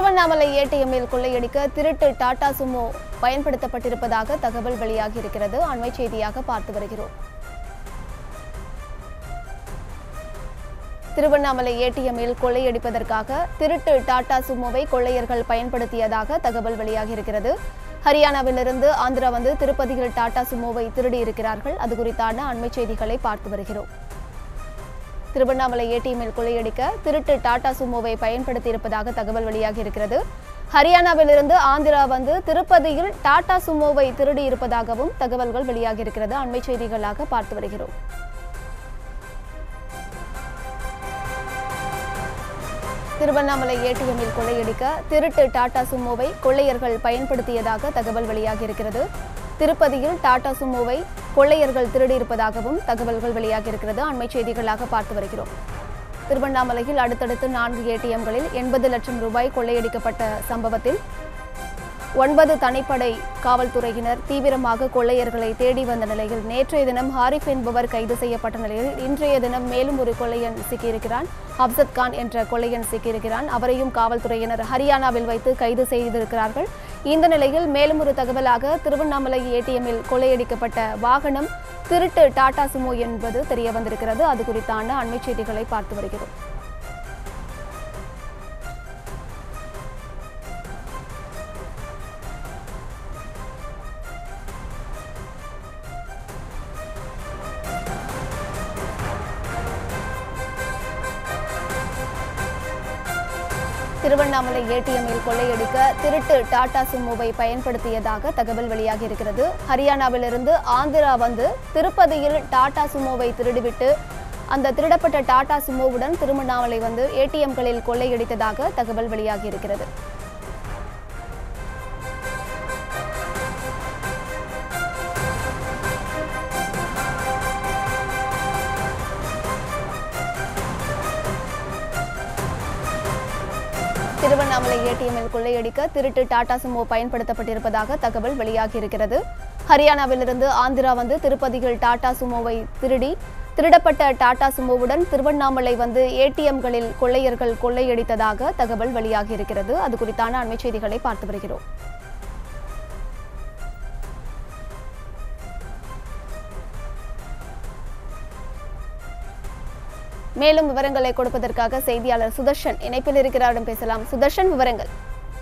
திருவண்ணாமலை ஏடிஎம்மில் கொள்ளையடிக்க திருட்டு டாடா சுமோ பயன்படுத்தப்பட்டிருப்பதாக தகவல் வெளியாகியிருக்கிறது அண்மை செய்தியாக பார்த்து வருகிறோம் திருவண்ணாமலை ஏடிஎம்மில் கொள்ளையடிப்பதற்காக திருட்டு டாடா சுமோவை கொள்ளையர்கள் பயன்படுத்தியதாக தகவல் வெளியாகியிருக்கிறது ஹரியானாவிலிருந்து ஆந்திரா வந்து திருப்பதியில் டாடா சுமோவை திருடி இருக்கிறார்கள் அது குறித்தான அண்மை செய்திகளை பார்த்து வருகிறோம் திருவண்ணாமலை ஏடிஎம்மில் கொள்ளையடிக்க திருட்டு டாடா சுமோவை பயன்படுத்தியிருப்பதாக தகவல் வெளியாகியிருக்கிறது ஹரியானாவிலிருந்து ஆந்திரா வந்து திருப்பதியில் டாடா சுமோவை திருடி இருப்பதாகவும் தகவல்கள் வெளியாகியிருக்கிறது அண்மை செய்திகளாக பார்த்து வருகிறோம் திருவண்ணாமலை ஏடிஎம்மில் கொள்ளையடிக்க திருட்டு டாடா சுமோவை கொள்ளையர்கள் பயன்படுத்தியதாக தகவல் வெளியாகியிருக்கிறது திருப்பதியில் டாடா சுமோவை கொள்ளையர்கள் திருடியிருப்பதாகவும் தகவல்கள் வெளியாகியிருக்கிறது அண்மை செய்திகளாக பார்த்து வருகிறோம் திருவண்ணாமலையில் அடுத்தடுத்து நான்கு ஏடிஎம்களில் எண்பது லட்சம் ரூபாய் கொள்ளையடிக்கப்பட்ட சம்பவத்தில் ஒன்பது தனிப்படை காவல்துறையினர் தீவிரமாக கொள்ளையர்களை தேடி வந்த நிலையில் நேற்றைய தினம் ஹாரிஃப் என்பவர் கைது செய்யப்பட்ட நிலையில் இன்றைய தினம் மேலும் ஒரு கொள்ளையன் சிக்கியிருக்கிறான் அப்சத் கான் என்ற கொள்ளையன் சிக்கியிருக்கிறான் அவரையும் காவல்துறையினர் ஹரியானாவில் வைத்து கைது செய்திருக்கிறார்கள் இந்த நிலையில் மேலும் ஒரு தகவலாக திருவண்ணாமலை ஏடிஎம்மில் கொள்ளையடிக்கப்பட்ட வாகனம் திருட்டு டாடா சுமோ என்பது தெரிய வந்திருக்கிறது அது குறித்தான அண்மை செய்திகளை பார்த்து வருகிறோம் திருவண்ணாமலை ஏடிஎம்மில் கொள்ளையடிக்க திருட்டு டாடா சுமோவை பயன்படுத்தியதாக தகவல் வெளியாகியிருக்கிறது ஹரியானாவிலிருந்து ஆந்திரா வந்து திருப்பதியில் டாடா சுமோவை திருடிவிட்டு அந்த திருடப்பட்ட டாடா சுமோவுடன் திருவண்ணாமலை வந்து ஏடிஎம்களில் கொள்ளையடித்ததாக தகவல் வெளியாகியிருக்கிறது திருவண்ணாமலை ஏடிஎம்மில் கொள்ளையடிக்க திருட்டு டாடா சுமோ பயன்படுத்தப்பட்டிருப்பதாக தகவல் வெளியாகியிருக்கிறது ஹரியானாவிலிருந்து ஆந்திரா வந்து திருப்பதியில் டாடா சுமோவை திருடி திருடப்பட்ட டாடா சுமோவுடன் திருவண்ணாமலை வந்து ஏடிஎம்களில் கொள்ளையர்கள் கொள்ளையடித்ததாக தகவல் வெளியாகியிருக்கிறது அது குறித்தான அண்மை செய்திகளை பார்த்து வருகிறோம் மேலும் விவரங்களை கொடுப்பதற்காக செய்தியாளர் சுதர்ஷன் இணைப்பில் இருக்கிறாரிடம் பேசலாம் சுதர்ஷன் விவரங்கள்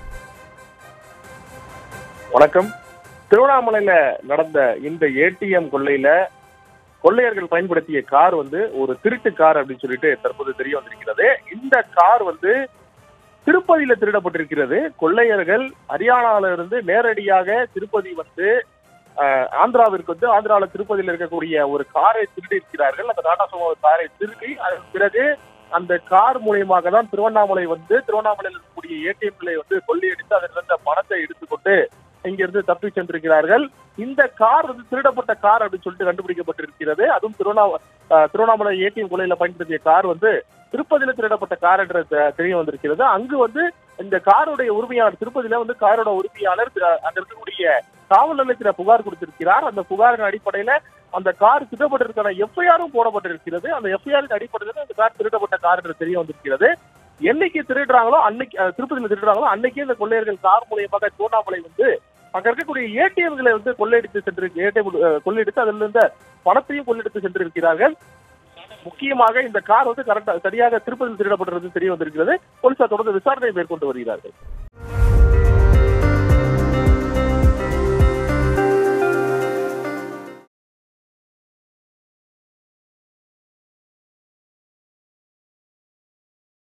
வணக்கம் திருவண்ணாமலையில நடந்த இந்த ஏடிஎம் கொள்ளையில கொள்ளையர்கள் பயன்படுத்திய கார் வந்து ஒரு திருட்டு கார் அப்படின்னு சொல்லிட்டு தற்போது தெரிய வந்திருக்கிறது இந்த கார் வந்து திருப்பதியில திருடப்பட்டிருக்கிறது கொள்ளையர்கள் ஹரியானால இருந்து நேரடியாக திருப்பதி வந்து அஹ், ஆந்திராவிற்கு வந்து ஆந்திரால திருப்பதியில இருக்கக்கூடிய ஒரு காரை திருடி இருக்கிறார்கள் அந்த டாடா சுமோ காரை திருடி அதன் பிறகு அந்த கார் மூலியமாக தான் திருவண்ணாமலை வந்து திருவண்ணாமலையில் இருக்கக்கூடிய ஏடிஎம்களை வந்து கொள்ளையடித்து அதில் இருந்த பணத்தை எடுத்துக்கொண்டு இங்கிருந்து தப்பி சென்றிருக்கிறார்கள் இந்த கார் வந்து திருடப்பட்ட கார் அப்படின்னு சொல்லிட்டு கண்டுபிடிக்கப்பட்டிருக்கிறது அதுவும் திருவண்ணாமலை திருவண்ணாமலை ஏடிஎம் கொலையில பயன்படுத்திய கார் வந்து திருப்பதியில திருடப்பட்ட கார் என்ற தெ- தெரிய வந்திருக்கிறது அங்கு வந்து இந்த காருடைய உரிமையாளர் திருப்பதியில வந்து காரோட உரிமையாளர் திரு- அங்க இருக்கக்கூடிய காவல் நிலையத்துல புகார் கொடுத்திருக்கிறார் அந்த புகாரின் அடிப்படையில அந்த கார் திருடப்பட்டிருக்கான எஃப்ஐஆரும் போடப்பட்டிருக்கிறது அந்த எஃப்ஐஆரின் அடிப்படையில் அந்த கார் திருடப்பட்ட கார் என்று தெரிய வந்திருக்கிறது என்னைக்கு திருடுறாங்களோ அன்னைக்கு அஹ், திருப்பதியில திருடுறாங்களோ அன்னைக்கே இந்த கொள்ளையர்கள் கார் மூலியமாக திருவண்ணாமலை வந்து அங்க இருக்கக்கூடிய ஏடிஎம்களை வந்து கொள்ளையடித்து சென்று ஏடிஎம் கொள்ளையடித்து அதில் இருந்த பணத்தையும் கொள்ளையடித்து சென்றிருக்கிறார்கள் முக்கியமாக இந்த கார் வந்து கரெக்டா சரியாக திருப்பதியில் திருடப்பட்டிருந்தது தெரிய வந்திருக்கிறது போலீசார் தொடர்ந்து விசாரணை மேற்கொண்டு வருகிறார்கள்